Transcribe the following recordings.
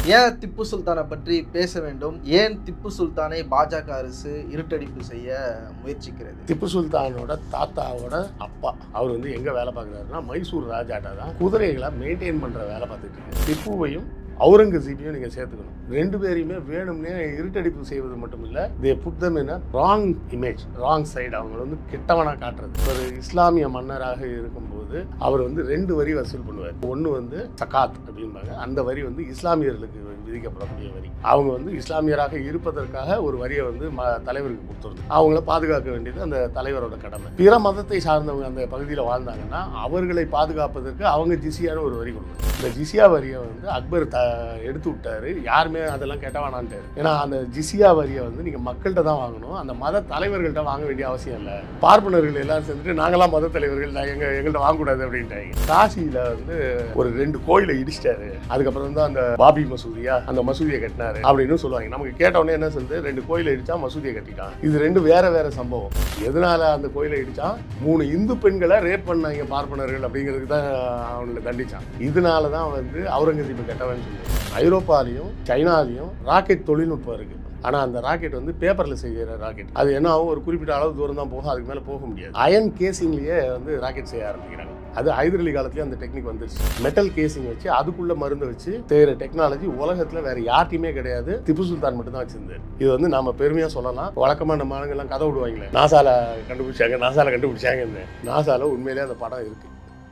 ஏன் திப்பு சுல்தானை பற்றி பேச வேண்டும் ஏன் திப்பு சுல்தானை பாஜக அரசு இருட்டடிப்பு செய்ய முயற்சிக்கிறது திப்பு சுல்தானோட தாத்தாவோட அப்பா அவர் வந்து எங்க வேலை பார்க்குறாருன்னா மைசூர் ராஜாட்டா தான் குதிரைகளை மெயின்டைன் பண்ற வேலை பார்த்துட்டு இருக்கு திப்புவையும் அவுரங்கசீப்பையும் நீங்க சேர்த்துக்கணும் ரெண்டு பேரையுமே வேணும்னே இருட்டடிப்பு செய்வது மட்டும் இல்ல they put them in wrong image wrong side அவங்க வந்து கெட்டவனா காட்டுறது ஒரு இஸ்லாமிய மன்னராக இருக்கும்போது அவர் வந்து ரெண்டு வரி வசூல் பண்ணுவார் ஒன்று வந்து சகாத் அப்படிம்பாங்க அந்த வரி வந்து இஸ்லாமியர்களுக்கு விதிக்கப்படக்கூடிய வரி அவங்க வந்து இஸ்லாமியராக இருப்பதற்காக ஒரு வரியை வந்து ம தலைவருக்கு கொடுத்துருது அவங்கள பாதுகாக்க வேண்டியது அந்த தலைவரோட கடமை பிற மதத்தை சார்ந்தவங்க அந்த பகுதியில் வாழ்ந்தாங்கன்னா அவர்களை பாதுகாப்பதற்கு அவங்க ஜிசியான ஒரு வரி கொடுக்கணும் இந்த ஜிசியா வரியை வந்து அக்பர் த எடுத்து விட்டாரு யாருமே அதெல்லாம் கேட்ட வேணான்ட்டாரு ஏன்னா அந்த ஜிசியா வரியை வந்து நீங்கள் மக்கள்கிட்ட தான் வாங்கணும் அந்த மத தலைவர்கள்ட்ட வாங்க வேண்டிய அவசியம் இல்லை பார்ப்பனர்கள் எல்லாரும் சேர்ந்துட்டு நாங்களாம் மத தலைவர்கள் நான் எங்க எங்கள்கிட்ட வாங்கக்கூடாது அப்படின்ட்டாங்க காசியில் வந்து ஒரு ரெண்டு கோயிலை இடிச்சிட்டாரு அதுக்கப்புறம் தான் அந்த பாபி மசூதியா அந்த மசூதியை கட்டினாரு அப்படின்னு சொல்லுவாங்க நமக்கு கேட்டவுடனே என்ன சொல்லுது ரெண்டு கோயிலை இடிச்சா மசூதியை கட்டிட்டான் இது ரெண்டு வேற வேற சம்பவம் எதனால அந்த கோயிலை இடிச்சான் மூணு இந்து பெண்களை ரேப் பண்ணாங்க பார்ப்பனர்கள் அப்படிங்கிறதுக்கு தான் அவங்களை தண்டிச்சான் இதனால தான் வந்து அவுரங்கசீப்பை கெட்டவன் சொல்லுவாங்க ஐரோப்பாலையும் சைனாலையும் ராக்கெட் தொழில்நுட்பம் இருக்கு ஆனால் அந்த ராக்கெட் வந்து பேப்பரில் செய்கிற ராக்கெட் அது என்ன ஆகும் ஒரு குறிப்பிட்ட அளவு தூரம் தான் போகும் அதுக்கு மேலே போக முடியாது அயன் கேசிங்லேயே வந்து ராக்கெட் செய்ய ஆரம்பிக்கிறாங்க அது ஹைதரலி காலத்துலேயே அந்த டெக்னிக் வந்துருச்சு மெட்டல் கேசிங் வச்சு அதுக்குள்ள மருந்து வச்சு செய்கிற டெக்னாலஜி உலகத்தில் வேற யார்ட்டையுமே கிடையாது திப்பு சுல்தான் மட்டும் தான் வச்சிருந்தாரு இது வந்து நம்ம பெருமையாக சொல்லலாம் வழக்கமாக நம்ம ஆளுங்கெல்லாம் கதை விடுவாங்களே நாசால கண்டுபிடிச்சாங்க நாசால கண்டுபிடிச்சாங்கன்னு நாசால உண்மையிலேயே அந்த படம் இருக்கு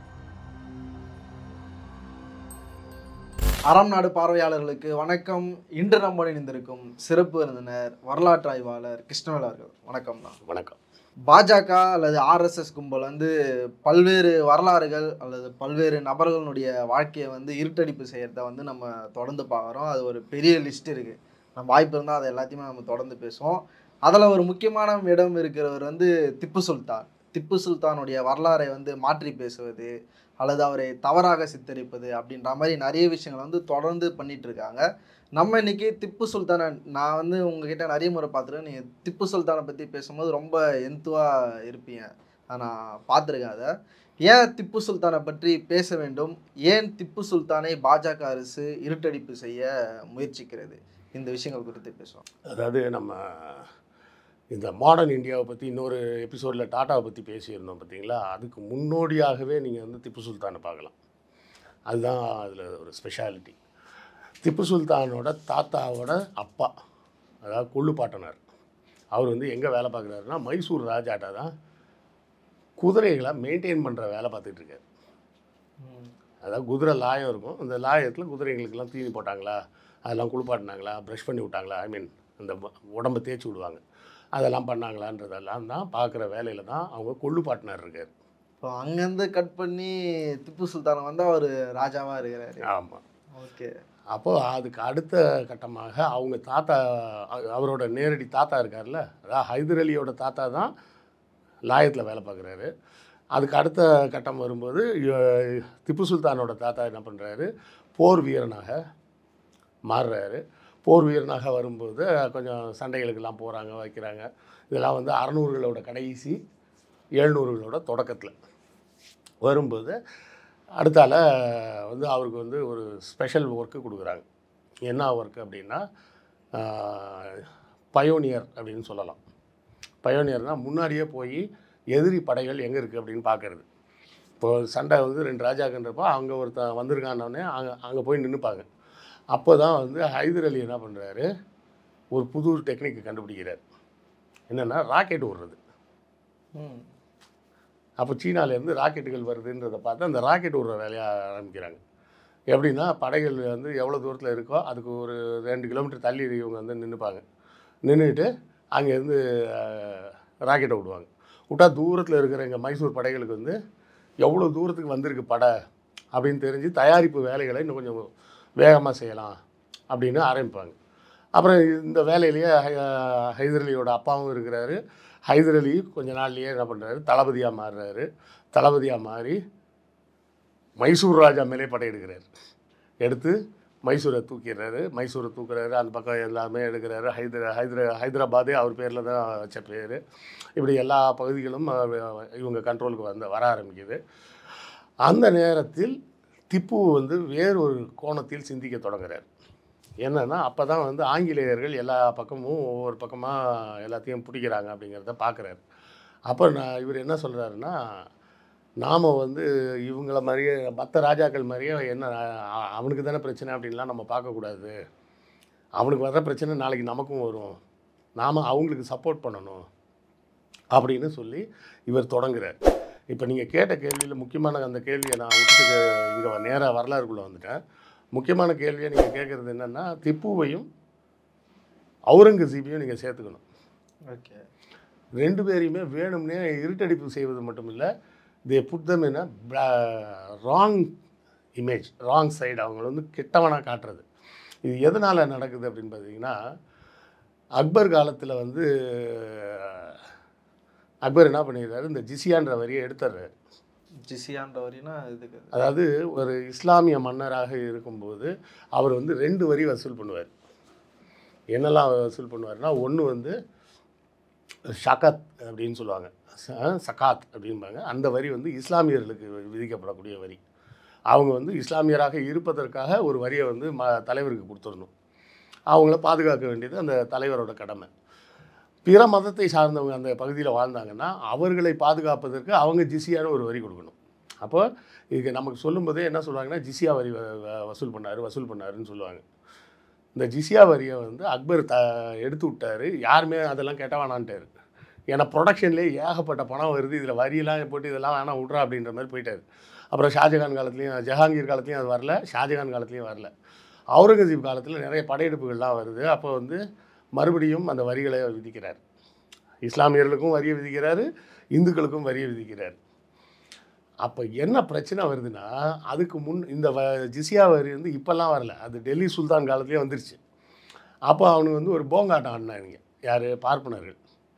அறம் நாடு பார்வையாளர்களுக்கு வணக்கம் இன்று நம்ம இணைந்திருக்கும் சிறப்பு விருந்தினர் வரலாற்று ஆய்வாளர் கிருஷ்ணவேல் அவர்கள் வணக்கம் தான் வணக்கம் பாஜக அல்லது ஆர்எஸ்எஸ் கும்பல் வந்து பல்வேறு வரலாறுகள் அல்லது பல்வேறு நபர்களுடைய வாழ்க்கையை வந்து இருட்டடிப்பு செய்யறத வந்து நம்ம தொடர்ந்து பார்க்குறோம் அது ஒரு பெரிய லிஸ்ட் இருக்கு நம்ம வாய்ப்பு இருந்தால் அதை எல்லாத்தையுமே நம்ம தொடர்ந்து பேசுவோம் அதில் ஒரு முக்கியமான இடம் இருக்கிறவர் வந்து திப்பு சுல்தான் திப்பு சுல்தானுடைய வரலாறை வந்து மாற்றி பேசுவது அல்லது அவரை தவறாக சித்தரிப்பது அப்படின்ற மாதிரி நிறைய விஷயங்களை வந்து தொடர்ந்து பண்ணிட்டு இருக்காங்க நம்ம இன்னைக்கு திப்பு சுல்தானை நான் வந்து உங்ககிட்ட நிறைய முறை பார்த்துருக்கேன் நீங்கள் திப்பு சுல்தானை பற்றி பேசும்போது ரொம்ப எந்துவாக இருப்பீங்க நான் பார்த்துருக்கேன் அதை ஏன் திப்பு சுல்தானை பற்றி பேச வேண்டும் ஏன் திப்பு சுல்தானை பாஜக அரசு இருட்டடிப்பு செய்ய முயற்சிக்கிறது இந்த விஷயங்கள் குறித்து பேசுவோம் அதாவது நம்ம இந்த மாடர்ன் இந்தியாவை பற்றி இன்னொரு எபிசோடில் டாட்டாவை பற்றி பேசியிருந்தோம் பார்த்தீங்களா அதுக்கு முன்னோடியாகவே நீங்கள் வந்து திப்பு சுல்தானை பார்க்கலாம் அதுதான் அதில் ஒரு ஸ்பெஷாலிட்டி திப்பு சுல்தானோட தாத்தாவோட அப்பா அதாவது கொள்ளு பாட்டனார் அவர் வந்து எங்கே வேலை பார்க்குறாருன்னா மைசூர் ராஜாட்டா தான் குதிரைகளை மெயின்டைன் பண்ணுற வேலை பார்த்துட்டு இருக்காரு அதாவது குதிரை லாயம் இருக்கும் அந்த லாயத்தில் குதிரைகளுக்கெல்லாம் தீனி போட்டாங்களா அதெல்லாம் குளிப்பாட்டினாங்களா ப்ரஷ் பண்ணி விட்டாங்களா ஐ மீன் அந்த ம- உடம்ப தேய்ச்சி விடுவாங்க அதெல்லாம் பண்ணாங்களான்றதெல்லாம் தான் பார்க்குற வேலையில் தான் அவங்க கொள்ளு பாட்டினார் இருக்கார் இப்போ அங்கேருந்து கட் பண்ணி திப்பு சுல்தானை வந்து அவர் ராஜாவாக இருக்கிறாரு ஆமாம் ஓகே அப்போது அதுக்கு அடுத்த கட்டமாக அவங்க தாத்தா அ- அவரோட நேரடி தாத்தா இருக்கார்ல அதாவது ஹைதர் அலியோட தாத்தா தான் லாயத்தில் வேலை பார்க்குறாரு அதுக்கு அடுத்த கட்டம் வரும்போது இ- திப்பு சுல்தானோட தாத்தா என்ன பண்ணுறாரு போர் வீரனாக மாறுறாரு போர் வீரனாக வரும்போது கொஞ்சம் சண்டைகளுக்கெல்லாம் போகிறாங்க வைக்கிறாங்க இதெல்லாம் வந்து அறநூறுகளோட கடைசி எழுநூறுகளோட தொடக்கத்தில் வரும்போது அடுத்தால வந்து அவருக்கு வந்து ஒரு ஸ்பெஷல் ஒர்க்கு கொடுக்குறாங்க என்ன ஒர்க் அப்படின்னா பயோனியர் அப்படின்னு சொல்லலாம் பயோனியர்னால் முன்னாடியே போய் எதிரி படைகள் எங்கே இருக்குது அப்படின்னு பார்க்கறது இப்போ சண்டை வந்து ரெண்டு ராஜாக்கன்றப்போ அங்கே ஒருத்தன் வந்திருக்கானோடனே அங்கே அங்கே போய் நின்றுப்பாங்க அப்போ தான் வந்து ஹைதர் அலி என்ன பண்ணுறாரு ஒரு புது டெக்னிக் கண்டுபிடிக்கிறார் என்னென்னா ராக்கெட் விடுறது ம் அப்போ சீனாலேருந்து ராக்கெட்டுகள் வருதுன்றதை பார்த்து அந்த ராக்கெட் விடுற வேலையை ஆரம்பிக்கிறாங்க எப்படின்னா படைகள் வந்து எவ்வளோ தூரத்தில் இருக்கோ அதுக்கு ஒரு ரெண்டு கிலோமீட்டர் தள்ளி இவங்க வந்து நின்றுப்பாங்க நின்றுட்டு அங்கேருந்து ராக்கெட்டை விடுவாங்க விட்டா தூரத்தில் இருக்கிற எங்கள் மைசூர் படைகளுக்கு வந்து எவ்வளோ தூரத்துக்கு வந்திருக்கு படை அப்படின்னு தெரிஞ்சு தயாரிப்பு வேலைகளை இன்னும் கொஞ்சம் வேகமாக செய்யலாம் அப்படின்னு ஆரம்பிப்பாங்க அப்புறம் இந்த வேலையிலேயே ஹை- ஹைதர் அலியோட அப்பாவும் இருக்கிறாரு ஹைதர் அலி கொஞ்ச நாள்லயே என்ன பண்ணுறாரு தளபதியாக மாறுறாரு தளபதியாக மாறி மைசூர் ராஜா மேலே படையெடுக்கிறார் எடுத்து மைசூரை தூக்கிடுறாரு மைசூரை தூக்குறாரு அந்த பக்கம் எல்லாமே எடுக்கிறாரு ஹைதர ஹைதர ஹைதராபாதே அவர் பேரில் தான் வச்ச பேர் இப்படி எல்லா பகுதிகளும் அஹ், இவங்க கண்ட்ரோலுக்கு வந்து வர ஆரம்பிக்குது அந்த நேரத்தில் திப்பு வந்து வேறொரு கோணத்தில் சிந்திக்க தொடங்குறார் என்னன்னா அப்போ தான் வந்து ஆங்கிலேயர்கள் எல்லா பக்கமும் ஒவ்வொரு பக்கமாக எல்லாத்தையும் பிடிக்கிறாங்க அப்படிங்கிறத பார்க்குறாரு அப்போ நான் இவர் என்ன சொல்கிறாருன்னா நாம் வந்து இவங்கள மாதிரியே மற்ற ராஜாக்கள் மாதிரியே என்ன அ- அவனுக்கு தானே பிரச்சனை அப்படின்லாம் நம்ம பார்க்கக்கூடாது அவனுக்கு வர பிரச்சனை நாளைக்கு நமக்கும் வரும் நாம் அவங்களுக்கு சப்போர்ட் பண்ணணும் அப்படின்னு சொல்லி இவர் தொடங்குறார் இப்போ நீங்கள் கேட்ட கேள்வியில் முக்கியமான அந்த கேள்வியை நான் விட்டுட்டு இங்கே நேராக வரலாறுக்குள்ளே வந்துட்டேன் முக்கியமான கேள்வியை நீங்கள் கேட்குறது என்னென்னா திப்புவையும் அவுரங்கசீபையும் நீங்கள் சேர்த்துக்கணும் ஓகே ரெண்டு பேரையுமே வேணும்னே இருட்டடிப்பு செய்வது மட்டும் இல்லை தே புட் தம் என்ன ராங் இமேஜ் ராங் சைடு அவங்கள வந்து கெட்டவனாக காட்டுறது இது எதனால் நடக்குது அப்படின்னு பார்த்தீங்கன்னா அக்பர் காலத்தில் வந்து அக்பர் என்ன பண்ணிடுறாரு இந்த ஜிசியான்ற வரியை எடுத்துடுறாரு ஜிசியான்ற வரினா இதுக்கு அதாவது ஒரு இஸ்லாமிய மன்னராக இருக்கும்போது அவர் வந்து ரெண்டு வரி வசூல் பண்ணுவார் என்னெல்லாம் வசூல் பண்ணுவார்னா ஒன்று வந்து ஷகத் அப்படின்னு சொல்லுவாங்க ச- சகாத் அப்படிம்பாங்க அந்த வரி வந்து இஸ்லாமியர்களுக்கு விதிக்கப்படக்கூடிய வரி அவங்க வந்து இஸ்லாமியராக இருப்பதற்காக ஒரு வரியை வந்து ம தலைவருக்கு கொடுத்துடணும் அவங்கள பாதுகாக்க வேண்டியது அந்த தலைவரோட கடமை பிற மதத்தை சார்ந்தவங்க அந்த பகுதியில் வாழ்ந்தாங்கன்னா அவர்களை பாதுகாப்பதற்கு அவங்க ஜிசியான ஒரு வரி கொடுக்கணும் அப்போ இதுக்கு நமக்கு சொல்லும்போதே என்ன சொல்லுவாங்கன்னா ஜிசியா வரி வ- வ- வசூல் பண்ணார் வசூல் பண்ணாருன்னு சொல்லுவாங்க இந்த ஜிசியா வரியை வந்து அக்பர் த எடுத்து விட்டாரு யாருமே அதெல்லாம் கேட்ட வேணான்ட்டாரு ஏன்னா ப்ரொடக்ஷன்லேயே ஏகப்பட்ட பணம் வருது இதில் வரியெல்லாம் போட்டு இதெல்லாம் வேணாம் விட்றா அப்படின்ற மாதிரி போயிட்டாரு அப்புறம் ஷாஜகான் காலத்துலேயும் ஜஹாங்கீர் காலத்துலேயும் அது வரல ஷாஜகான் காலத்துலேயும் வரல அவுரங்கசீப் காலத்தில் நிறைய படையெடுப்புகள்லாம் வருது அப்போ வந்து மறுபடியும் அந்த வரிகளை விதிக்கிறார் இஸ்லாமியர்களுக்கும் வரியை விதிக்கிறாரு இந்துக்களுக்கும் வரியை விதிக்கிறார் அப்போ என்ன பிரச்சனை வருதுன்னா அதுக்கு முன் இந்த வ ஜிசியா வரி வந்து இப்போல்லாம் வரல அது டெல்லி சுல்தான் காலத்துலேயே வந்துருச்சு அப்போ அவனுக்கு வந்து ஒரு போங்காட்டம் ஆடினாங்க யார் பார்ப்பனர்கள்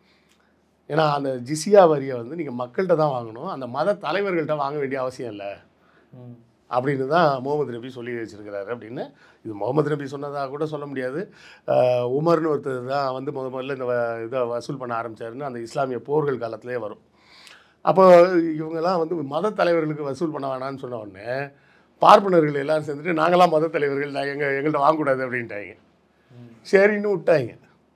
ஏன்னா அந்த ஜிசியா வரியை வந்து நீங்கள் மக்கள்கிட்ட தான் வாங்கணும் அந்த மத தலைவர்கள்ட்ட வாங்க வேண்டிய அவசியம் இல்லை ம் அப்படின்னு தான் முகமது நபி சொல்லி வச்சிருக்கிறாரு அப்படின்னு இது முகமது நபி சொன்னதாக கூட சொல்ல முடியாது ஆஹ் உமர்னு ஒருத்தர் தான் வந்து முத முதல்ல இந்த வ- இதை வசூல் பண்ண ஆரம்பிச்சாருன்னு அந்த இஸ்லாமிய போர்கள் காலத்திலே வரும் அப்போ இவங்கெல்லாம் வந்து மத தலைவர்களுக்கு வசூல் பண்ண வேணாம்னு சொன்ன உடனே பார்ப்பனர்கள் எல்லாரும் சேர்ந்துட்டு நாங்களாம் மத தலைவர்கள் நான் எங்கள் எங்கள்கிட்ட வாங்கக்கூடாது அப்படின்ட்டாங்க ம் சரின்னு விட்டாங்க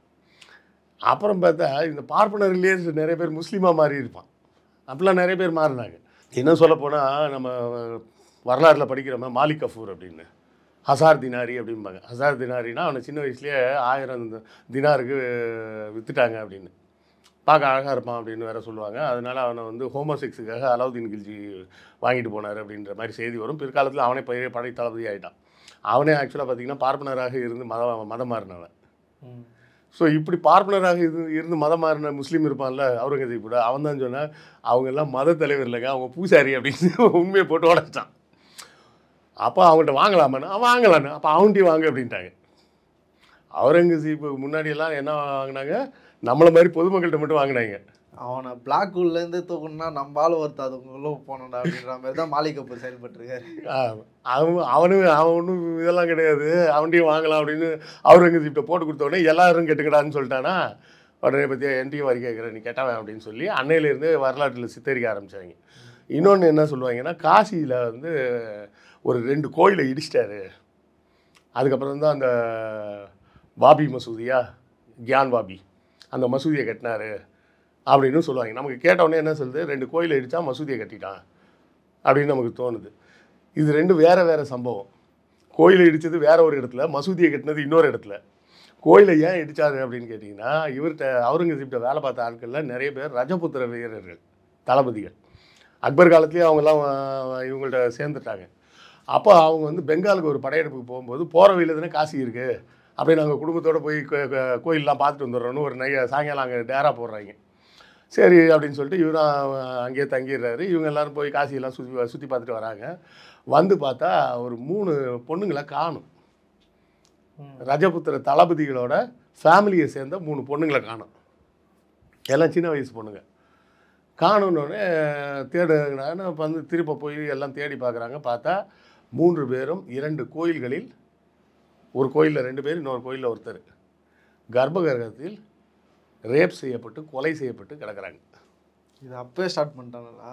அப்புறம் பார்த்தா இந்த பார்ப்பனர்களே நிறைய பேர் முஸ்லீமாக மாறி இருப்பான் அப்படிலாம் நிறைய பேர் மாறினாங்க இன்னும் சொல்ல போனால் நம்ம வரலாறில் படிக்கிறோமா மாலிக் கஃபூர் அப்படின்னு ஹசார் தினாரி அப்படிம்பாங்க ஹசார் தினாரினா அவனை சின்ன வயசுலேயே ஆயிரம் தினாருக்கு விற்றுட்டாங்க அப்படின்னு பார்க்க அழகாக இருப்பான் அப்படின்னு வேற சொல்லுவாங்க அதனால அவனை வந்து ஹோமோசெக்ஸுக்காக அலாவுதீன் கில்ஜி வாங்கிட்டு போனார் அப்படின்ற மாதிரி செய்தி வரும் பிற்காலத்தில் அவனே பெரிய படை தளபதி ஆகிட்டான் அவனே ஆக்சுவலாக பார்த்தீங்கன்னா பார்ப்பனராக இருந்து மத மதம் மாறினவன் ம் ஸோ இப்படி பார்ப்பனராக இருந்து இருந்து மதம் மாறின முஸ்லீம் இருப்பான்ல அவுரங்கசீப் கூட அவன் தான் சொன்னான் அவங்க எல்லாம் மத தலைவர் இல்லைங்க அவங்க பூசாரி அப்படின்னு உண்மையை போட்டு உடச்சிட்டான் அப்போ அவங்கள்ட்ட வாங்கலாமான்னு அவன் வாங்கலான்னு அப்போ அவன்கிட்டயும் வாங்க அப்படின்ட்டாங்க அவுரங்கசீப்புக்கு முன்னாடியெல்லாம் என்ன வாங்கினாங்க நம்மளை மாதிரி பொதுமக்கள்கிட்ட மட்டும் வாங்கினாங்க அவனை பிளாக் இருந்து தூக்கணும்னா நம்ம ஆள் ஒருத்தர் அதுக்குள்ள போனடா அப்படின்ற மாதிரி தான் மாலிக் கபூர் செயல்பட்டிருக்காரு ஆஹ் அவன் அவனு அவன் ஒன்றும் இதெல்லாம் கிடையாது அவன்கிட்டயும் வாங்கலாம் அப்படின்னு அவுரங்கசீப்ட போட்டு கொடுத்த உடனே எல்லாரும் கேட்டுக்கடான்னு சொல்லிட்டானா உடனே பற்றி என்கிட்டயும் வரி கேட்குறேன் நீ கேட்டவன் அப்படின்னு சொல்லி அன்னையிலேருந்து வரலாற்றில் சித்தரிக்க ஆரம்பிச்சாங்க இன்னொன்று என்ன சொல்லுவாங்கன்னா காசியில் வந்து ஒரு ரெண்டு கோயிலை இடிச்சிட்டாரு அதுக்கப்புறம் தான் அந்த பாபி மசூதியா கியான் பாபி அந்த மசூதியை கட்டினாரு அப்படின்னு சொல்லுவாங்க நமக்கு கேட்ட உடனே என்ன சொல்லுது ரெண்டு கோயிலை இடித்தா மசூதியை கட்டிட்டான் அப்படின்னு நமக்கு தோணுது இது ரெண்டும் வேற வேற சம்பவம் கோயிலை இடித்தது வேற ஒரு இடத்துல மசூதியை கட்டினது இன்னொரு இடத்துல கோயிலை ஏன் இடிச்சாரு அப்படின்னு கேட்டிங்கன்னா இவர்கிட்ட அவுரங்கசீப்ட வேலை பார்த்த ஆட்களில் நிறைய பேர் ரஜபுத்திர வீரர்கள் தளபதிகள் அக்பர் காலத்துலேயே அவங்கெல்லாம் அஹ், இவங்கள்ட்ட சேர்ந்துட்டாங்க அப்போ அவங்க வந்து பெங்காலுக்கு ஒரு படையெடுப்புக்கு போகும்போது போகிற வழியில் தானே காசி இருக்குது அப்படியே நாங்கள் குடும்பத்தோடு போய் கோ- கோ- கோயிலெலாம் பார்த்துட்டு வந்துடுறோன்னு ஒரு நைய சாயங்காலம் அங்கே டேரா போடுறாங்க சரி அப்படின்னு சொல்லிட்டு இவரும் அஹ், அங்கேயே தங்கிடுறாரு இவங்க எல்லாரும் போய் காசியெல்லாம் சுற்றி சுற்றி பார்த்துட்டு வராங்க வந்து பார்த்தா ஒரு மூணு பொண்ணுங்களை காணும் ம். ரஜபுத்திர தளபதிகளோட ஃபேமிலியை சேர்ந்த மூணு பொண்ணுங்களை காணும் எல்லாம் சின்ன வயசு பொண்ணுங்க காணுன்னொடனே தேடுனான்னு வந்து திரும்ப போய் எல்லாம் தேடி பார்க்குறாங்க பார்த்தா மூன்று பேரும் இரண்டு கோயில்களில் ஒரு கோயிலில் ரெண்டு பேர் இன்னொரு கோயிலில் ஒருத்தர் கர்ப்பகிரகத்தில் ரேப் செய்யப்பட்டு கொலை செய்யப்பட்டு கிடக்குறாங்க இது அப்பவே ஸ்டார்ட் பண்ணிட்டாங்களா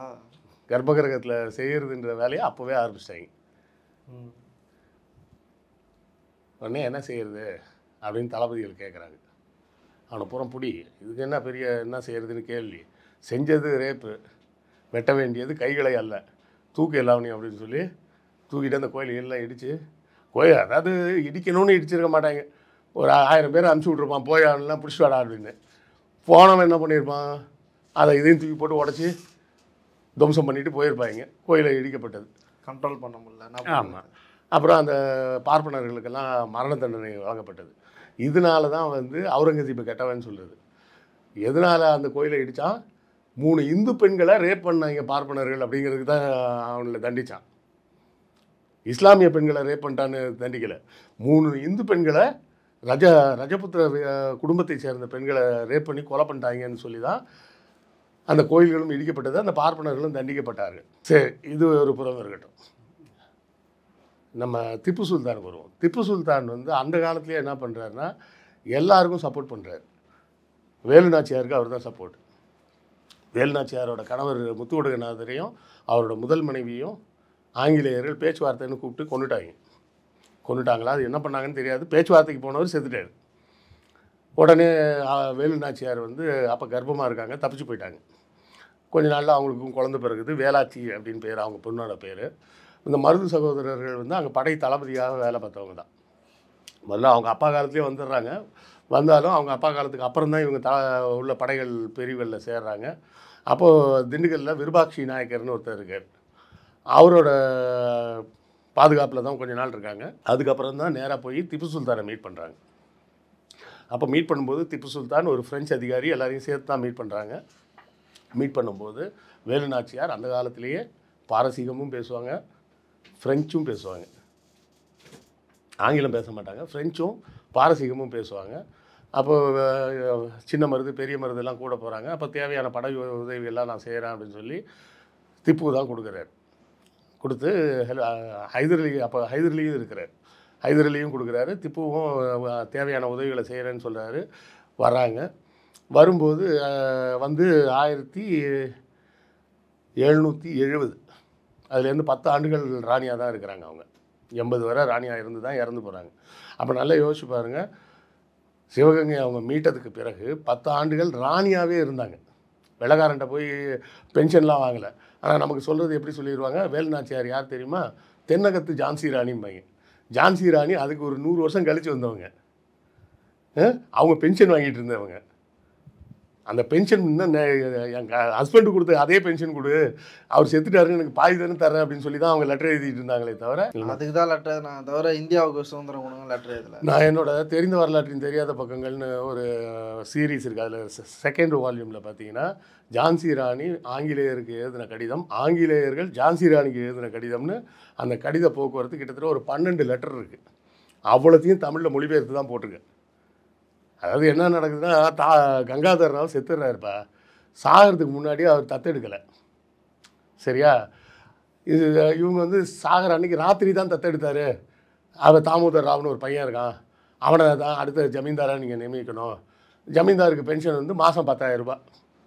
கர்ப்பகிரகத்தில் செய்கிறதுன்ற வேலையை அப்போவே ஆரம்பிச்சிட்டாங்க ம் உடனே என்ன செய்யறது அப்படின்னு தளபதிகள் கேட்குறாங்க அவனை புறம் புடி இதுக்கு என்ன பெரிய என்ன செய்யறதுன்னு கேள்வி செஞ்சது ரேப்பு வெட்ட வேண்டியது கைகளை அல்ல தூக்கு எல்லாவணி அப்படின்னு சொல்லி தூக்கிட்டு அந்த கோயில் எல்லாம் இடித்து கோயில் அதாவது இடிக்கணும்னு இடிச்சிருக்க மாட்டாங்க ஒரு ஆயிரம் பேர் அனுப்பிச்சி விட்ருப்பான் போய் அவனெல்லாம் பிடிச்சி வாடா அப்படின்னு போனவன் என்ன பண்ணியிருப்பான் அதை இதையும் தூக்கி போட்டு உடச்சி துவம்சம் பண்ணிட்டு போயிருப்பாங்க கோயிலை இடிக்கப்பட்டது கண்ட்ரோல் பண்ண முடியல என்ன ஆமாம் அப்புறம் அந்த பார்ப்பனர்களுக்கெல்லாம் மரண தண்டனை வழங்கப்பட்டது இதனால தான் வந்து அவுரங்கசீப்பை கெட்டவன் சொல்லுது எதனால் அந்த கோயிலை இடித்தான் மூணு இந்து பெண்களை ரேப் பண்ணாங்க பார்ப்பனர்கள் அப்படிங்கிறதுக்கு தான் அவங்கள தண்டிச்சான் இஸ்லாமிய பெண்களை ரேப் பண்ணிட்டான்னு தண்டிக்கலை மூணு இந்து பெண்களை ரஜ ரஜபுத்திர அஹ், குடும்பத்தை சேர்ந்த பெண்களை ரேப் பண்ணி கொலை பண்ணிட்டாங்கன்னு சொல்லி தான் அந்த கோயில்களும் இடிக்கப்பட்டது அந்த பார்ப்பனர்களும் தண்டிக்கப்பட்டார்கள் சரி இது ஒரு புறம் இருக்கட்டும் நம்ம திப்பு சுல்தானுக்கு வருவோம் திப்பு சுல்தான் வந்து அந்த காலத்துலேயே என்ன பண்ணுறாருன்னா எல்லாருக்கும் சப்போர்ட் பண்ணுறாரு வேலு நாச்சியாருக்கு அவர் தான் சப்போர்ட் வேலு நாச்சியாரோட கணவர் முத்துவடுகநாதரையும் அவரோட முதல் மனைவியும் ஆங்கிலேயர்கள் பேச்சுவார்த்தைன்னு கூப்பிட்டு கொண்டுட்டாங்க கொண்டுட்டாங்களா அது என்ன பண்ணாங்கன்னு தெரியாது பேச்சுவார்த்தைக்கு போனவர் செத்துட்டார் உடனே ஆ, வேலு நாச்சியார் வந்து அப்போ கர்ப்பமாக இருக்காங்க தப்பிச்சு போயிட்டாங்க கொஞ்ச நாளில் அவங்களுக்கும் குழந்தை பிறகுது வேலாச்சி அப்படின்னு பேர் அவங்க பொண்ணோட பேர் இந்த மருது சகோதரர்கள் வந்து அங்கே படை தளபதியாக வேலை பார்த்தவங்க தான் முதல்ல அவங்க அப்பா காலத்துலேயே வந்துடுறாங்க வந்தாலும் அவங்க அப்பா காலத்துக்கு அப்புறம் தான் இவங்க த உள்ள படைகள் பிரிவுகளில் சேர்றாங்க அப்போது திண்டுக்கல்லில் விருபாட்சி நாயக்கர்னு ஒருத்தர் இருக்கார் அவரோட பாதுகாப்பில் தான் கொஞ்ச நாள் இருக்காங்க அதுக்கப்புறம் தான் நேராக போய் திப்பு சுல்தானை மீட் பண்ணுறாங்க அப்போ மீட் பண்ணும்போது திப்பு சுல்தான் ஒரு ஃப்ரெஞ்சு அதிகாரி எல்லாரையும் சேர்த்து தான் மீட் பண்ணுறாங்க மீட் பண்ணும்போது வேலு நாச்சியார் அந்த காலத்திலேயே பாரசீகமும் பேசுவாங்க ஃப்ரெஞ்சும் பேசுவாங்க ஆங்கிலம் பேச மாட்டாங்க ஃப்ரெஞ்சும் பாரசீகமும் பேசுவாங்க அப்போ அஹ், சின்ன மருது பெரிய மருதெல்லாம் கூட போகிறாங்க அப்போ தேவையான படை உதவி எல்லாம் நான் செய்கிறேன் அப்படின்னு சொல்லி திப்பு தான் கொடுக்குறாரு கொடுத்து ஹெல்- அஹ், ஹைதர் அலி அப்போ ஹைதர் அலியும் இருக்கிறார் ஹைதர் அலியும் கொடுக்குறாரு திப்புவும் அஹ், தேவையான உதவிகளை செய்கிறேன்னு சொல்கிறாரு வராங்க வரும்போது அஹ், வந்து ஆயிரத்தி எழுநூற்றி எழுபது அதுலேருந்து பத்து ஆண்டுகள் ராணியாக தான் இருக்கிறாங்க அவங்க எண்பது வரை ராணியாக இருந்து தான் இறந்து போகிறாங்க அப்போ நல்லா யோசிச்சு பாருங்கள் சிவகங்கை அவங்க மீட்டதுக்கு பிறகு பத்து ஆண்டுகள் ராணியாகவே இருந்தாங்க வெள்ளக்காரன்ட்ட போய் பென்ஷன்லாம் வாங்கலை ஆனால் நமக்கு சொல்கிறது எப்படி சொல்லிடுவாங்க வேலுநாச்சியார் யார் தெரியுமா தென்னகத்து ஜான்சி ராணிம்பாங்க ஜான்சி ராணி அதுக்கு ஒரு நூறு வருஷம் கழித்து வந்தவங்க அஹ், அவங்க பென்ஷன் வாங்கிட்டு இருந்தவங்க அந்த பென்ஷன் இன்னும் எங்கள் ஹஸ்பண்டு கொடுத்த அதே பென்ஷன் கொடு அவர் செத்துட்டாருன்னு எனக்கு பாதி தானே தரேன் அப்படின்னு சொல்லி தான் அவங்க லெட்டர் எழுதிட்டு இருந்தாங்களே தவிர அதுக்கு தான் லெட்டர் நான் தவிர இந்தியாவுக்கு சுதந்திரம் கொடுங்க லெட்டர் இதில் நான் என்னோட தெரிந்த வரலாற்றின் தெரியாத பக்கங்கள்னு ஒரு சீரீஸ் இருக்குது அதில் செகண்ட் வால்யூமில் பார்த்தீங்கன்னா ஜான்சி ராணி ஆங்கிலேயருக்கு எழுதின கடிதம் ஆங்கிலேயர்கள் ஜான்சி ராணிக்கு எழுதின கடிதம்னு அந்த கடித போக்குவரத்து கிட்டத்தட்ட ஒரு பன்னெண்டு லெட்டர் இருக்குது அவ்வளோத்தையும் தமிழில் மொழிபெயர்த்து தான் போட்டிருக்கேன் அதாவது என்ன நடக்குதுன்னா தா கங்காதர் ராவ் செத்துடுறாருப்பா சாகிறதுக்கு முன்னாடி அவர் தத்தெடுக்கலை சரியா இது இவங்க வந்து சாகர அன்னைக்கு ராத்திரி தான் தத்தெடுத்தாரு அவர் தாமோதர் ராவ்னு ஒரு பையன் இருக்கான் அவனை தான் அடுத்த ஜமீன்தாராக நீங்கள் நியமிக்கணும் ஜமீன்தாருக்கு பென்ஷன் வந்து மாதம் பத்தாயிரம் ரூபாய்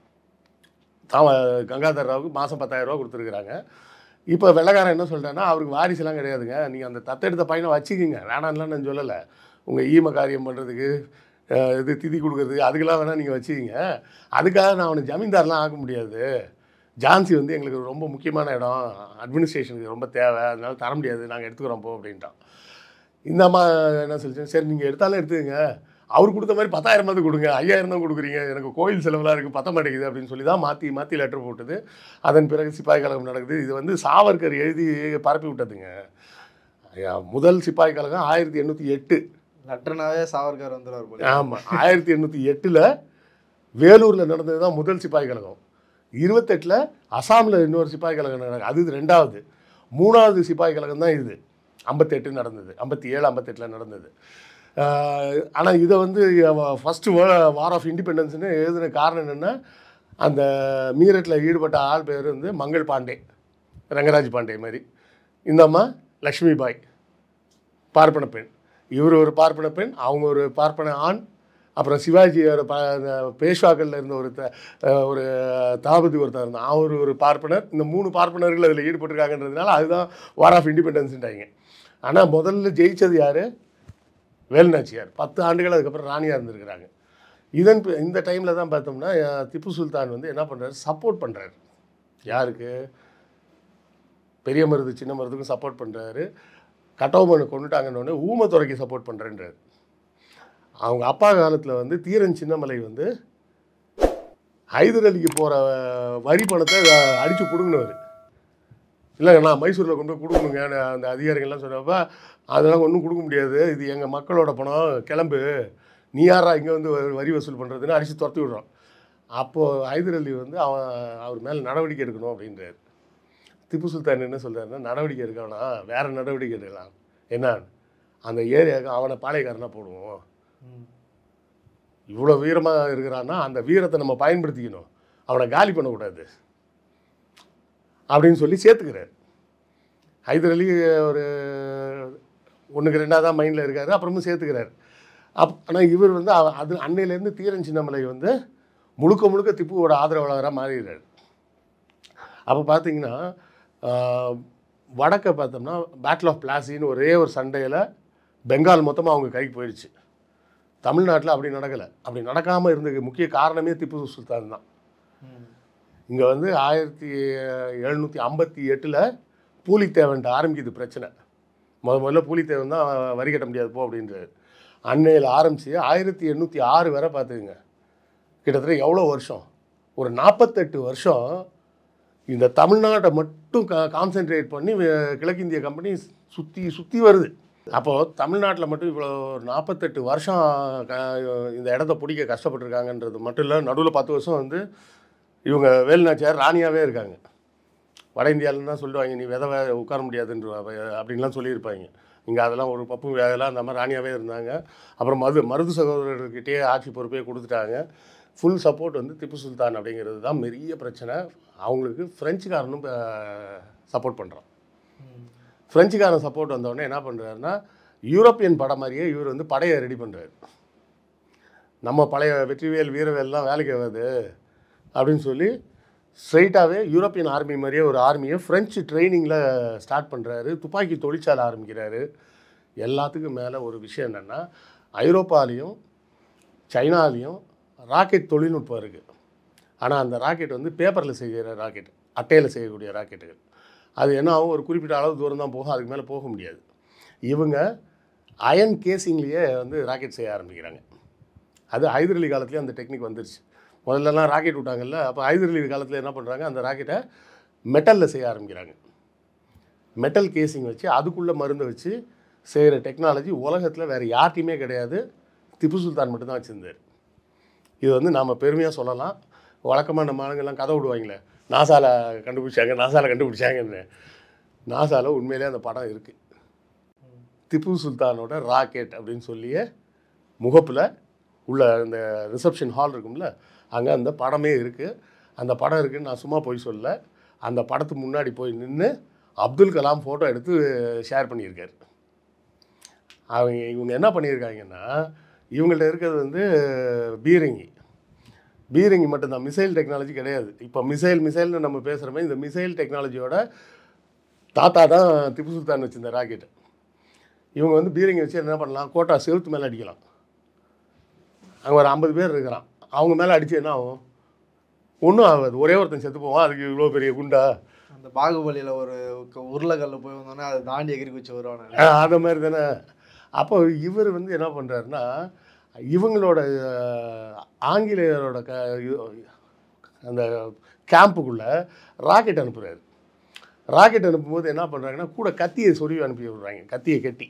தாம கங்காதர் ராவுக்கு மாதம் பத்தாயிரம் ரூபா கொடுத்துருக்குறாங்க இப்போ வெள்ளக்காரன் என்ன சொல்லிட்டான்னா அவருக்கு வாரிசுலாம் கிடையாதுங்க நீங்கள் அந்த தத்தெடுத்த பையனை வச்சுக்கிங்க வேணாம்லாம் நான் சொல்லலை உங்கள் ஈம காரியம் பண்ணுறதுக்கு இது திதி கொடுக்கறதுக்கு அதுக்கெல்லாம் வேணால் நீங்கள் வச்சுக்கிங்க அதுக்காக நான் அவனை ஜமீன்தார்லாம் ஆக்க முடியாது ஜான்சி வந்து எங்களுக்கு ரொம்ப முக்கியமான இடம் அட்மினிஸ்ட்ரேஷனுக்கு ரொம்ப தேவை அதனால தர முடியாது நாங்கள் எடுத்துக்கிறோம் போ அப்படின்ட்டான் இந்த அம்மா என்ன சொல்லிச்சு சரி நீங்கள் எடுத்தாலும் எடுத்துக்கங்க அவர் கொடுத்த மாதிரி பத்தாயிரமாவது கொடுங்க ஐயாயிரம் தான் கொடுக்குறீங்க எனக்கு கோயில் செலவுலாம் இருக்குது பத்த மாட்டேங்குது அப்படின்னு சொல்லி தான் மாற்றி மாற்றி லெட்டர் போட்டது அதன் பிறகு சிப்பாய் கழகம் நடக்குது இது வந்து சாவர்கர் எழுதி பரப்பி விட்டதுங்க ஐயா, முதல் சிப்பாய் கழகம் ஆயிரத்தி எண்ணூற்றி எட்டு லெட்டர்னாவே சாவர்கர் வந்துடுவார் போல ஆமாம் ஆயிரத்தி எண்ணூற்றி எட்டில் வேலூரில் நடந்தது தான் முதல் சிப்பாய் கழகம் இருபத்தெட்டில் அசாமில் இன்னொரு சிப்பாய் கழகம் நடக்குது அது ரெண்டாவது மூணாவது சிப்பாய் கழகம் தான் இது ஐம்பத்தெட்டு நடந்தது ஐம்பத்தி ஏழு ஐம்பத்தெட்டில் நடந்தது ஆனால் இதை வந்து ஃபஸ்ட்டு வார் ஆஃப் இண்டிபெண்டன்ஸ்னு எழுதின காரணம் என்னென்னா அந்த மீரட்டில் ஈடுபட்ட ஆள் பேர் வந்து மங்கள் பாண்டே ரங்கராஜ் பாண்டே மாதிரி இந்த அம்மா லக்ஷ்மி பாய் பார்ப்பன பெண் இவர் ஒரு பார்ப்பன பெண் அவங்க ஒரு பார்ப்பன ஆண் அப்புறம் சிவாஜியோட ப அந்த பேஷ்வாக்கள்ல இருந்த ஒரு த அஹ் ஒரு தாபதி ஒருத்தர் இருந்தான் அவர் ஒரு பார்ப்பனர் இந்த மூணு பார்ப்பனர்கள் அதில் ஈடுபட்டிருக்காங்கன்றதுனால அதுதான் வார் ஆஃப் இண்டிபெண்டன்ஸ்ன்றாங்க ஆனால் முதல்ல ஜெயிச்சது யார் வேலுநாச்சியார் பத்து ஆண்டுகள் அதுக்கப்புறம் ராணியாக இருந்திருக்கிறாங்க இதன் பி- இந்த டைமில் தான் பார்த்தோம்னா அஹ், திப்பு சுல்தான் வந்து என்ன பண்ணுறாரு சப்போர்ட் பண்ணுறாரு யாருக்கு பெரிய மருது சின்ன மருதுக்கும் சப்போர்ட் பண்ணுறாரு கட்டோமனை கொண்டுட்டாங்கன்னொடனே ஊமத்துறைக்கு சப்போர்ட் பண்ணுறேன்றாரு அவங்க அப்பா காலத்தில் வந்து தீரன் சின்னமலை வந்து ஹைதர் அலிக்கு போகிற வரி பணத்தை அடித்து பிடுங்கினவர் இல்லைங்க நான் மைசூரில் கொண்டு போய் கொடுக்கணுங்க அந்த அதிகாரிகள்லாம் சொன்னப்ப அதெல்லாம் ஒன்றும் கொடுக்க முடியாது இது எங்கள் மக்களோட பணம் கிளம்பு நீ யாரா இங்கே வந்து வ- வரி வசூல் பண்ணுறதுன்னு அடித்து துரத்தி விடுறோம் அப்போது ஹைதர் அலி வந்து அவன் அவர் மேலே நடவடிக்கை எடுக்கணும் அப்படின்றாரு திப்பு சுல்தான் என்ன சொல்கிறாருன்னா நடவடிக்கை எடுக்க வேணாம் வேறு நடவடிக்கை எடுக்கலாம் என்ன அந்த ஏரியாவுக்கு அவனை பாளையக்காரனாக போடுவோம் இவ்வளோ வீரமாக இருக்கிறான்னா அந்த வீரத்தை நம்ம பயன்படுத்திக்கணும் அவனை காலி பண்ணக்கூடாது அப்படின்னு சொல்லி சேர்த்துக்கிறார் ஹைதர் அலி ஒரு ஒன்றுக்கு ரெண்டாக தான் மைண்டில் இருக்காரு அப்புறமும் சேர்த்துக்கிறார் அப் ஆனால் இவர் வந்து அவ- அது அன்னையிலேருந்து தீரன் சின்னமலை வந்து முழுக்க முழுக்க திப்புவோட ஆதரவாளராக மாறிடுறாரு அப்போ பார்த்தீங்கன்னா ஆஹ், வடக்க பார்த்தோம்னா பேட்டில் ஆஃப் பிளாசின்னு ஒரே ஒரு சண்டையில் பெங்கால் மொத்தமாக அவங்க கைக்கு போயிடுச்சு தமிழ்நாட்டில் அப்படி நடக்கலை அப்படி நடக்காமல் இருந்ததுக்கு முக்கிய காரணமே திப்பு சுல்தான் தான் இங்கே வந்து ஆயிரத்தி எழுநூற்றி ஐம்பத்தி எட்டில் பூலித்தேவன்ட்டு ஆரம்பிக்குது பிரச்சனை முத முதல்ல பூலித்தேவன் தான் வரி கட்ட முடியாது போ அப்படின்றாரு அன்னையில் ஆரம்பித்து ஆயிரத்தி எண்ணூற்றி ஆறு வரை பார்த்துக்குங்க கிட்டத்தட்ட எவ்வளோ வருஷம் ஒரு நாற்பத்தெட்டு வருஷம் இந்த தமிழ்நாட்டை மட்டும் கா கான்சென்ட்ரேட் பண்ணி வே- கிழக்கிந்திய கம்பெனி சுற்றி சுற்றி வருது அப்போது தமிழ்நாட்டில் மட்டும் இவ்வளோ ஒரு நாற்பத்தெட்டு வருஷம் க இந்த இடத்த பிடிக்க கஷ்டப்பட்டிருக்காங்கன்றது மட்டும் இல்லை நடுவில் பத்து வருஷம் வந்து இவங்க வேலுநாச்சியார் ராணியாகவே இருக்காங்க வட இந்தியாவிலன்னு தான் சொல்லுவாங்க நீ விதை வே- உட்கார முடியாதுன்ற அப்படின்லாம் சொல்லியிருப்பாங்க இங்கே அதெல்லாம் ஒரு பப்பு வேலைலாம் அந்த மாதிரி ராணியாகவே இருந்தாங்க அப்புறம் மது மருது சகோதரர்கிட்டயே ஆட்சி பொறுப்பே கொடுத்துட்டாங்க ஃபுல் சப்போர்ட் வந்து திப்பு சுல்தான் அப்படிங்கிறது தான் பெரிய பிரச்சனை அவங்களுக்கு ஃப்ரெஞ்சுக்காரனும் சப்போர்ட் பண்ணுறான் ஃப்ரெஞ்சுக்காரன் சப்போர்ட் வந்தோடனே என்ன பண்ணுறாருன்னா யூரோப்பியன் படம் மாதிரியே இவர் வந்து படையை ரெடி பண்ணுறாரு நம்ம பழைய வெற்றிவேல் வீரவேல்லாம் வேலைக்கு ஆகாது அப்படின்னு சொல்லி ஸ்ட்ரைட்டாகவே யூரோப்பியன் ஆர்மி மாதிரியே ஒரு ஆர்மியை ஃப்ரெஞ்சு ட்ரைனிங்கில் ஸ்டார்ட் பண்ணுறாரு துப்பாக்கி தொழிற்சாலை ஆரம்பிக்கிறாரு எல்லாத்துக்கும் மேலே ஒரு விஷயம் என்னென்னா ஐரோப்பாலையும் சைனாலையும் ராக்கெட் தொழில்நுட்பம் இருக்குது ஆனால் அந்த ராக்கெட் வந்து பேப்பரில் செய்கிற ராக்கெட் அட்டையில் செய்யக்கூடிய ராக்கெட்டுகள் அது என்ன ஆகும் ஒரு குறிப்பிட்ட அளவு தூரம் தான் போகும் அதுக்கு மேலே போக முடியாது இவங்க அயன் கேசிங்லேயே வந்து ராக்கெட் செய்ய ஆரம்பிக்கிறாங்க அது ஹைதர் அலி காலத்துலேயே அந்த டெக்னிக் வந்துருச்சு முதல்லலாம் ராக்கெட் விட்டாங்கல்ல அப்போ ஹைதர் அலி காலத்தில் என்ன பண்ணுறாங்க அந்த ராக்கெட்டை மெட்டலில் செய்ய ஆரம்பிக்கிறாங்க மெட்டல் கேசிங் வச்சு அதுக்குள்ளே மருந்தை வச்சு செய்கிற டெக்னாலஜி உலகத்தில் வேறு யார்ட்டையுமே கிடையாது திப்பு சுல்தான் மட்டும்தான் வச்சுருந்தார் இது வந்து நாம் பெருமையாக சொல்லலாம் வழக்கமாக நம்ம ஆளுங்கெல்லாம் கதை விடுவாங்களே நாசால கண்டுபிடிச்சாங்க நாசால கண்டுபிடிச்சாங்கன்னு நாசால உண்மையிலே அந்த படம் இருக்குது திப்பு சுல்தானோட ராக்கெட் அப்படின்னு சொல்லிய முகப்பில் உள்ள இந்த ரிசப்ஷன் ஹால் இருக்கும்ல அங்கே அந்த படமே இருக்குது அந்த படம் இருக்குன்னு நான் சும்மா போய் சொல்ல அந்த படத்துக்கு முன்னாடி போய் நின்று அப்துல் கலாம் ஃபோட்டோ எடுத்து ஷேர் பண்ணியிருக்காரு அவங்க இவங்க என்ன பண்ணியிருக்காங்கன்னா இவங்கள்ட்ட இருக்கிறது வந்து பீரங்கி பீரங்கி மட்டும்தான் மிசைல் டெக்னாலஜி கிடையாது இப்போ மிசைல் மிசைல்னு நம்ம பேசுகிறோமே இந்த மிசைல் டெக்னாலஜியோட தாத்தா தான் திப்பு சுல்தான் வச்சிருந்த ராக்கெட் இவங்க வந்து பீரங்கி வச்சு என்ன பண்ணலாம் கோட்டா செவுத்து மேலே அடிக்கலாம் அங்கே ஒரு ஐம்பது பேர் இருக்கிறான் அவங்க மேலே அடித்து என்ன ஆகும் ஒன்றும் ஆகாது ஒரே ஒருத்தன் செத்து போவான் அதுக்கு இவ்வளோ பெரிய குண்டா அந்த பாகுபலியில ஒரு க- உருளைக்கல்ல போய் வந்தோடனே அதை தாண்டி எகிரி குச்சி வருவானு ஆஹ் அந்த மாதிரி தானே அப்போ இவர் வந்து என்ன பண்ணுறாருன்னா இவங்களோட அஹ், ஆங்கிலேயரோட க இது- அந்த கேம்புக்குள்ளே ராக்கெட் அனுப்புகிறாரு ராக்கெட் அனுப்பும்போது என்ன பண்ணுறாங்கன்னா கூட கத்தியை சொருவி அனுப்பி விடுறாங்க கத்தியை கட்டி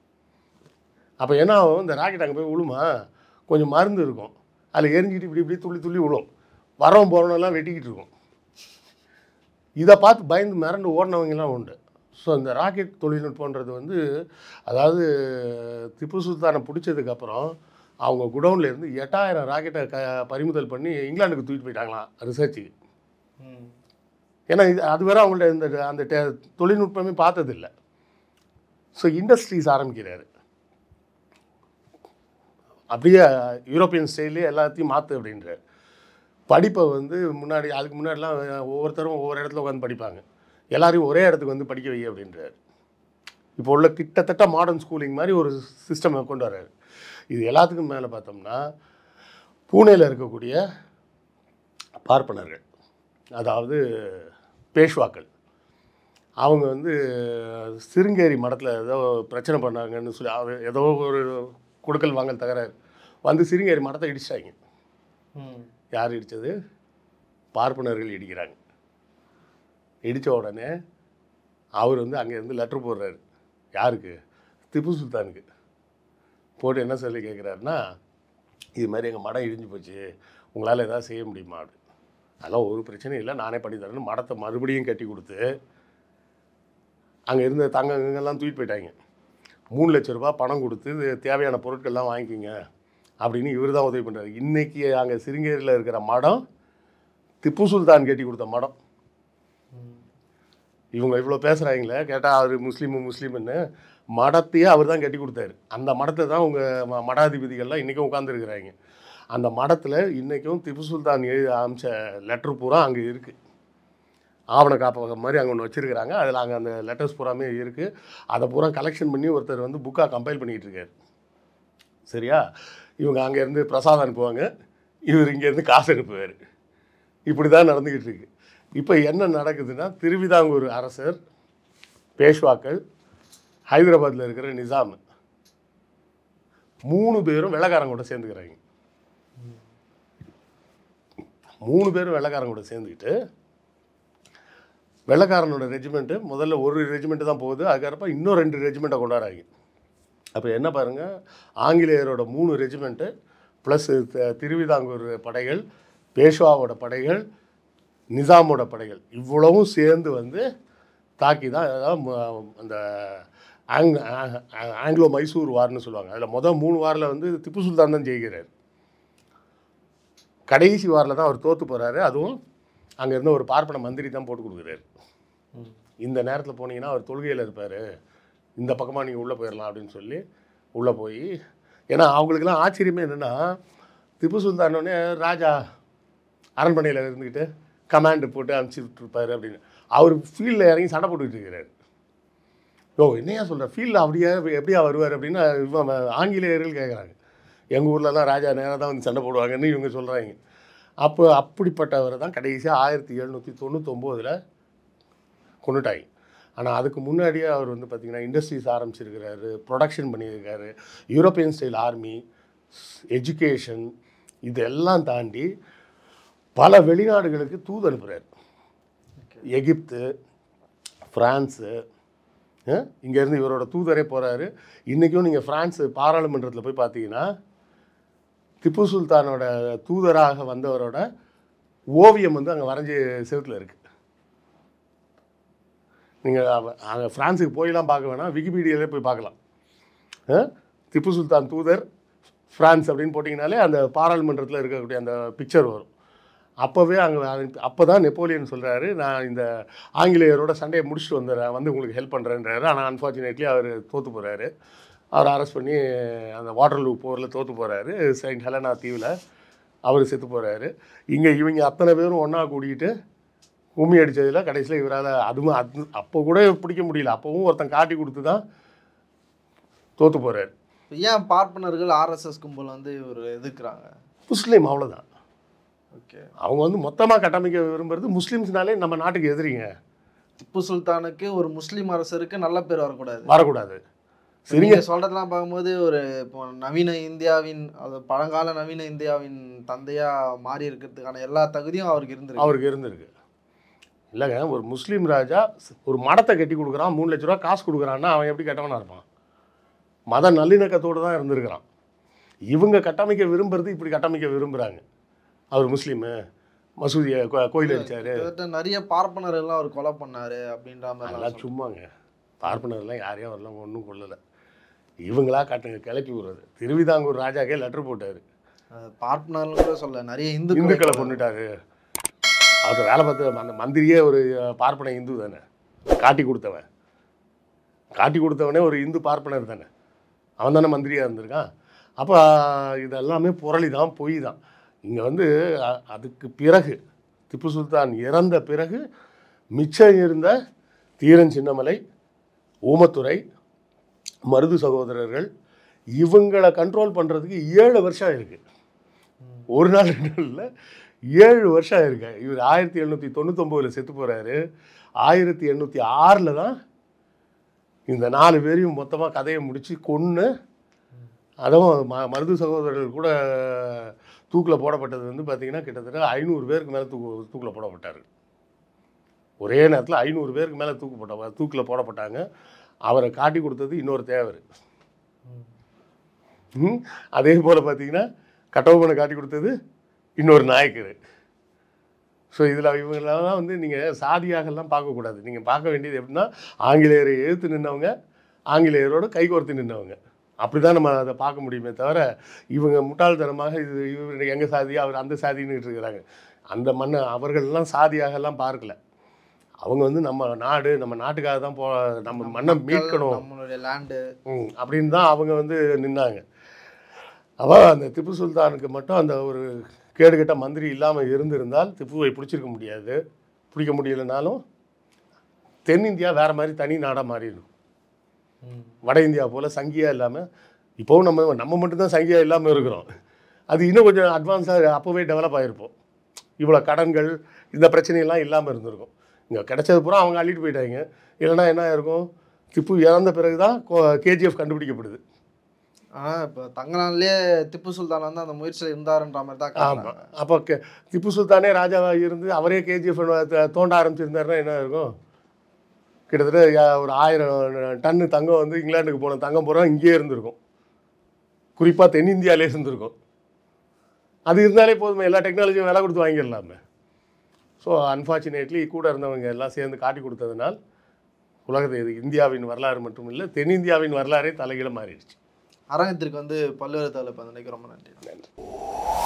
அப்போ என்ன ஆகும் இந்த ராக்கெட் அங்கே போய் விழுமா கொஞ்சம் மருந்து இருக்கும் அதில் எரிஞ்சிட்டு இப்படி இப்படி துள்ளி துள்ளி விழும் வரவன் போகிறவனெல்லாம் வெட்டிக்கிட்டு இருக்கும் இதை பார்த்து பயந்து மிரண்டு ஓடினவங்கலாம் உண்டு ஸோ இந்த ராக்கெட் தொழில்நுட்பன்றது வந்து அதாவது திப்பு சுல்தானை பிடிச்சதுக்கப்புறம் அவங்க குடவுன்ல இருந்து எட்டாயிரம் ராக்கெட்டை க பறிமுதல் பண்ணி இங்கிலாந்துக்கு தூக்கிட்டு போயிட்டாங்களாம் ரிசர்ச்சுக்கு ம். ஏன்னா இது அது வரை அவங்கள்ட்ட இந்த அந்த டெ- தொழில்நுட்பமே பார்த்ததில்ல ஸோ இண்டஸ்ட்ரீஸ் ஆரம்பிக்கிறாரு அப்படியே யூரோப்பியன் ஸ்டைலே எல்லாத்தையும் மாற்று அப்படின்றார் படிப்பை வந்து முன்னாடி அதுக்கு முன்னாடிலாம் ஒவ்வொருத்தரும் ஒவ்வொரு இடத்துல உட்காந்து படிப்பாங்க எல்லாரையும் ஒரே இடத்துக்கு வந்து படிக்க வை அப்படின்றார் இப்போ உள்ள கிட்டத்தட்ட மாடர்ன் ஸ்கூலிங் மாதிரி ஒரு சிஸ்டம் கொண்டு வர்றாரு இது எல்லாத்துக்கும் மேலே பார்த்தோம்னா பூனேல இருக்கக்கூடிய பார்ப்பனர்கள் அதாவது பேஷ்வாக்கள் அவங்க வந்து சிருங்கேரி மடத்தில் ஏதோ பிரச்சனை பண்ணாங்கன்னு சொல்லி அவர் ஏதோ ஒரு கொடுக்கல் வாங்கல் தகராறு வந்து சிருங்கேரி மடத்தை இடிச்சிட்டாங்க ம் யார் இடித்தது பார்ப்பனர்கள் இடிக்கிறாங்க இடித்த உடனே அவர் வந்து அங்கேருந்து லெட்ரு போடுறாரு யாருக்கு திப்பு சுல்தானுக்கு போட்டு என்ன சொல்லி கேட்குறாருன்னா இது மாதிரி எங்கள் மடம் இடிஞ்சு போச்சு உங்களால் ஏதாவது செய்ய முடியுமா அப்படின்னு அதெல்லாம் ஒரு பிரச்சனையும் இல்லை நானே பண்ணி தரேன்னு மடத்தை மறுபடியும் கட்டி கொடுத்து அங்கே இருந்த தங்கங்கெல்லாம் தூக்கிட்டு போயிட்டாங்க மூணு லட்ச ரூபாய் பணம் கொடுத்து இது தேவையான பொருட்கள்லாம் வாங்கிக்கிங்க அப்படின்னு இவர் தான் உதவி பண்ணுறாரு இன்றைக்கி அங்கே சிருங்கேரியில் இருக்கிற மடம் திப்பு சுல்தான் கட்டி கொடுத்த மடம் இவங்க இவ்வளோ பேசுகிறாங்களே கேட்டால் அவர் முஸ்லீமு முஸ்லீம்னு மடத்தையே அவர் தான் கட்டி கொடுத்தாரு அந்த மடத்தை தான் உங்கள் மடாதிபதிகள்லாம் இன்றைக்கும் உட்காந்துருக்குறாங்க அந்த மடத்தில் இன்றைக்கும் திப்பு சுல்தான் எழுதி அமிச்ச லெட்ரு பூரா அங்கே இருக்குது ஆவண காப்பகம் மாதிரி அங்கே ஒன்று வச்சுருக்கிறாங்க அதில் அங்கே அந்த லெட்டர்ஸ் பூராமே இருக்குது அதை பூரா கலெக்ஷன் பண்ணி ஒருத்தர் வந்து புக்காக கம்பைல் பண்ணிகிட்டு இருக்காரு சரியா இவங்க அங்கேருந்து பிரசாதம் அனுப்புவாங்க இவர் இங்கேருந்து காசு அனுப்புவார் இப்படி தான் நடந்துக்கிட்டு இருக்கு இப்போ என்ன நடக்குதுன்னா திருவிதாங்கூர் அரசர் பேஷ்வாக்கள் ஹைதராபாத்தில் இருக்கிற நிசாம் மூணு பேரும் வெள்ளக்காரங்க கூட சேர்ந்துக்கிறாங்க மூணு பேரும் வெள்ளக்காரங்க கூட சேர்ந்துக்கிட்டு வெள்ளக்காரனோட ரெஜிமெண்ட்டு முதல்ல ஒரு ரெஜிமெண்ட்டு தான் போகுது அதுக்கப்புறம் இன்னும் ரெண்டு ரெஜிமெண்ட்டை கொண்டாடுறாங்க அப்போ என்ன பாருங்கள் ஆங்கிலேயரோட மூணு ரெஜிமெண்ட்டு ப்ளஸ் திருவிதாங்கூர் படைகள் பேஷ்வாவோட படைகள் நிசாமோட படைகள் இவ்வளவும் சேர்ந்து வந்து தாக்கி தான் அதாவது ம- அந்த ஆங் ஆ- ஆ- ஆங்கிலோ மைசூர் வார்னு சொல்லுவாங்க அதில் மொதல் மூணு வாரில் வந்து திப்பு சுல்தான் தான் ஜெயிக்கிறார் கடைசி வாரில் தான் அவர் தோற்று போகிறாரு அதுவும் அங்கே இருந்த ஒரு பார்ப்பன மந்திரி தான் போட்டு கொடுக்குறாரு ம். இந்த நேரத்தில் போனீங்கன்னா அவர் தொழுகையில் இருப்பார் இந்த பக்கமாக நீங்கள் உள்ளே போயிடலாம் அப்படின்னு சொல்லி உள்ளே போய் ஏன்னா அவங்களுக்கெல்லாம் ஆச்சரியமே என்னென்னா திப்பு சுல்தானோடனே ராஜா அரண்மனையில் இருந்துக்கிட்டு கமாண்டு போட்டு அனுப்பிச்சி விட்டுருப்பாரு அப்படின்னு அவர் ஃபீல்டில் இறங்கி சண்டை போட்டுக்கிட்டு இருக்கிறாரு ஓ என்னையா சொல்கிற ஃபீல்டில் அப்படியே எப்படியா வருவார் அப்படின்னு இவன் ஆங்கிலேயர்கள் கேட்குறாங்க எங்கள் ஊர்லலாம் ராஜா நேராக தான் வந்து சண்டை போடுவாங்கன்னு இவங்க சொல்கிறாங்க அப்போ அப்படிப்பட்டவரை தான் கடைசியாக ஆயிரத்தி எழுநூற்றி தொண்ணூத்தொம்போதில் கொண்டுட்டாங்க ஆனால் அதுக்கு முன்னாடியே அவர் வந்து பார்த்திங்கன்னா இண்டஸ்ட்ரீஸ் ஆரம்பிச்சிருக்கிறாரு ப்ரொடக்ஷன் பண்ணியிருக்காரு யூரோப்பியன் ஸ்டைல் ஆர்மி எஜுகேஷன் இதெல்லாம் தாண்டி பல வெளிநாடுகளுக்கு தூது அனுப்புகிறார் எகிப்து ஃப்ரான்ஸு இங்கேருந்து இவரோட தூதரே போகிறாரு இன்றைக்கும் நீங்கள் ஃப்ரான்ஸ் பாராளுமன்றத்தில் போய் பார்த்தீங்கன்னா திப்பு சுல்தானோட தூதராக வந்தவரோட ஓவியம் வந்து அங்கே வரைஞ்சி செவுத்துல இருக்குது நீங்கள் அங்கே ஃப்ரான்ஸுக்கு போயெல்லாம் பார்க்க வேணாம் விக்கிபீடியாலே போய் பார்க்கலாம் ஆ? திப்பு சுல்தான் தூதர் ஃப்ரான்ஸ் அப்படின்னு போட்டிங்கனாலே அந்த பாராளுமன்றத்தில் இருக்கக்கூடிய அந்த பிக்சர் வரும் அப்போவே அங்கே அப்போ தான் நெப்போலியன் சொல்கிறாரு நான் இந்த ஆங்கிலேயரோட சண்டையை முடிச்சுட்டு வந்துடுறேன் வந்து உங்களுக்கு ஹெல்ப் பண்ணுறேன்றாரு ஆனால் அன்ஃபார்ச்சுனேட்லி அவர் தோற்று போகிறாரு அவர் அரெஸ்ட் பண்ணி அந்த வாட்டர்லூ போரில் தோற்று போகிறாரு செயின்ட் ஹெலனா தீவில் அவர் செத்து போகிறாரு இங்கே இவங்க அத்தனை பேரும் ஒன்றா கூடிக்கிட்டு கும்மி அடித்ததில் கடைசியில் இவரால் அதுவும் அது அப்போ கூட பிடிக்க முடியல அப்போவும் ஒருத்தன் காட்டி கொடுத்து தான் தோற்று போகிறாரு இப்ப ஏன் பார்ப்பனர்கள் ஆர்எஸ்எஸ் கும்பல் வந்து இவர் எதிர்க்கிறாங்க முஸ்லீம் அவ்வளோதான் ஓகே அவங்க வந்து மொத்தமாக கட்டமைக்க விரும்புறது முஸ்லீம்ஸ்னாலே நம்ம நாட்டுக்கு எதிரிங்க திப்பு சுல்தானுக்கு ஒரு முஸ்லீம் அரசருக்கு நல்ல பேர் வரக்கூடாது வரக்கூடாது இப்ப நீங்க சொல்றதெல்லாம் பார்க்கும்போது ஒரு இப்போ நவீன இந்தியாவின் அது பழங்கால நவீன இந்தியாவின் தந்தையா மாறி இருக்கிறதுக்கான எல்லா தகுதியும் அவருக்கு இருந்திருக்கு அவருக்கு இருந்திருக்கு இல்லைங்க ஒரு முஸ்லீம் ராஜா ஒரு மடத்தை கட்டி கொடுக்குறான் மூணு லட்ச ரூபா காசு கொடுக்குறான்னா அவன் எப்படி கட்டவனா இருப்பான் மத நல்லிணக்கத்தோடு தான் இருந்திருக்கிறான் இவங்க கட்டமைக்க விரும்புறது இப்படி கட்டமைக்க விரும்புகிறாங்க அவர் முஸ்லீமு மசூதியை கோ- கோயில் அடிச்சாரு கிட்டத்தட்ட நிறைய பார்ப்பனர்கள்லாம் அவர் கொலை பண்ணாரு அப்படின்ற மாதிரி அதெல்லாம் சும்மாங்க பார்ப்பனர்லாம் யாரையும் வரலாம் ஒன்றும் கொள்ளலை இவங்களா கட்டுங்க கிளப்பி விடுறது திருவிதாங்கூர் ராஜாக்கே லெட்டர் போட்டார் பார்ப்பனர்கள் கூட சொல்ல நிறைய இந்துக்களை இந்துக்களை கொண்டுட்டாரு அவர் வேலை பார்த்து அந்த மந்திரியே ஒரு அஹ், பார்ப்பன இந்து தானே காட்டி கொடுத்தவன் காட்டி கொடுத்தவனே ஒரு இந்து பார்ப்பனர் தானே அவன் தானே மந்திரியாக இருந்திருக்கான் அப்போ இதெல்லாமே புரளி தான் பொய் தான் இங்கே வந்து அ- அதுக்கு பிறகு திப்பு சுல்தான் இறந்த பிறகு மிச்சம் இருந்த தீரன் சின்னமலை ஊமத்துறை மருது சகோதரர்கள் இவங்களை கண்ட்ரோல் பண்ணுறதுக்கு ஏழு வருஷம் இருக்கு ஒரு நாள் ரெண்டு இல்லை ஏழு வருஷம் இருக்கு இவர் ஆயிரத்தி எழுநூற்றி தொண்ணூத்தொம்போதில் செத்து போகிறாரு ஆயிரத்தி எண்ணூற்றி ஆறில் தான் இந்த நாலு பேரையும் மொத்தமாக கதையை முடித்து கொன்று அதுவும் ம மருது சகோதரர்கள் கூட தூக்கில் போடப்பட்டது வந்து பார்த்திங்கன்னா கிட்டத்தட்ட ஐநூறு பேருக்கு மேலே தூக்கு தூக்கில் போடப்பட்டார் ஒரே நேரத்தில் ஐநூறு பேருக்கு மேலே தூக்கு போட்ட தூக்கில் போடப்பட்டாங்க அவரை காட்டி கொடுத்தது இன்னொரு தேவர் ம், அதே போல் பார்த்தீங்கன்னா கட்டபொம்மனை காட்டி கொடுத்தது இன்னொரு நாயக்கர் ஸோ இதில் இவங்களெல்லாம் வந்து நீங்கள் சாதியாகலாம் பார்க்கக்கூடாது நீங்கள் பார்க்க வேண்டியது எப்படின்னா ஆங்கிலேயரை எதிர்த்து நின்னவங்க ஆங்கிலேயரோட கைகோர்த்து நின்னவங்க அப்படி தான் நம்ம அதை பார்க்க முடியுமே தவிர இவங்க முட்டாள்தனமாக இது இவர் எங்கள் சாதி அவர் அந்த சாதின்னு இருக்கிறாங்க அந்த மண்ணை அவர்கள்லாம் சாதியாகலாம் பார்க்கல அவங்க வந்து நம்ம நாடு நம்ம நாட்டுக்காக தான் போ நம்ம மண்ணை மீட்கணும் நம்மளுடைய லேண்டு ம், அப்படின்னு தான் அவங்க வந்து நின்னாங்க அப்போ அந்த திப்பு சுல்தானுக்கு மட்டும் அந்த ஒரு கேடுகெட்ட மந்திரி இல்லாமல் இருந்திருந்தால் திப்புவை பிடிச்சிருக்க முடியாது பிடிக்க முடியலைனாலும் தென்னிந்தியா வேற மாதிரி தனி நாடாக மாறிடும் வட இந்தியா போல் சங்கியா இல்லாமல் இப்போவும் நம்ம நம்ம மட்டும்தான் சங்கியா இல்லாமல் இருக்கிறோம் அது இன்னும் கொஞ்சம் அட்வான்ஸாக அப்போவே டெவலப் ஆகிருப்போம் இவ்வளோ கடன்கள் இந்த பிரச்சனையெல்லாம் இல்லாமல் இருந்திருக்கும் இங்கே கிடைச்சது பூரா அவங்க அள்ளிட்டு போயிட்டாங்க இல்லைன்னா என்ன இருக்கும் திப்பு இறந்த பிறகு தான் கேஜிஎஃப் கண்டுபிடிக்கப்படுது ஆனா இப்போ தங்கலான்லயே திப்பு சுல்தான் வந்து அந்த முயற்சியில் இருந்தாருன்ற மாதிரி தான் ஆமாம் காட்டுறாங்க. அப்போ கே திப்பு சுல்தானே ராஜாவாக இருந்து அவரே கேஜிஎஃப் தோண்ட ஆரம்பிச்சிருந்தாருன்னா என்ன இருக்கும் கிட்டத்தட்ட யா- ஒரு ஆயிரம் டன்னு தங்கம் வந்து இங்கிலாந்துக்கு போன தங்கம் பூரா இங்கேயே இருந்திருக்கும் குறிப்பாக தென்னிந்தியாவிலே இருந்திருக்கும் அது இருந்தாலே போதுமே எல்லா டெக்னாலஜியும் விலை கொடுத்து வாங்கிடலாமே ஸோ அன்ஃபார்ச்சுனேட்லி கூட இருந்தவங்க எல்லாம் சேர்ந்து காட்டி கொடுத்ததுனால் உலகத்தை இது இந்தியாவின் வரலாறு மட்டும் இல்லை தென்னிந்தியாவின் வரலாறே தலைகீழ மாறிடுச்சு அரங்கத்திற்கு வந்து பல்வேறு தலை நினைக்க ரொம்ப நன்றி நன்றி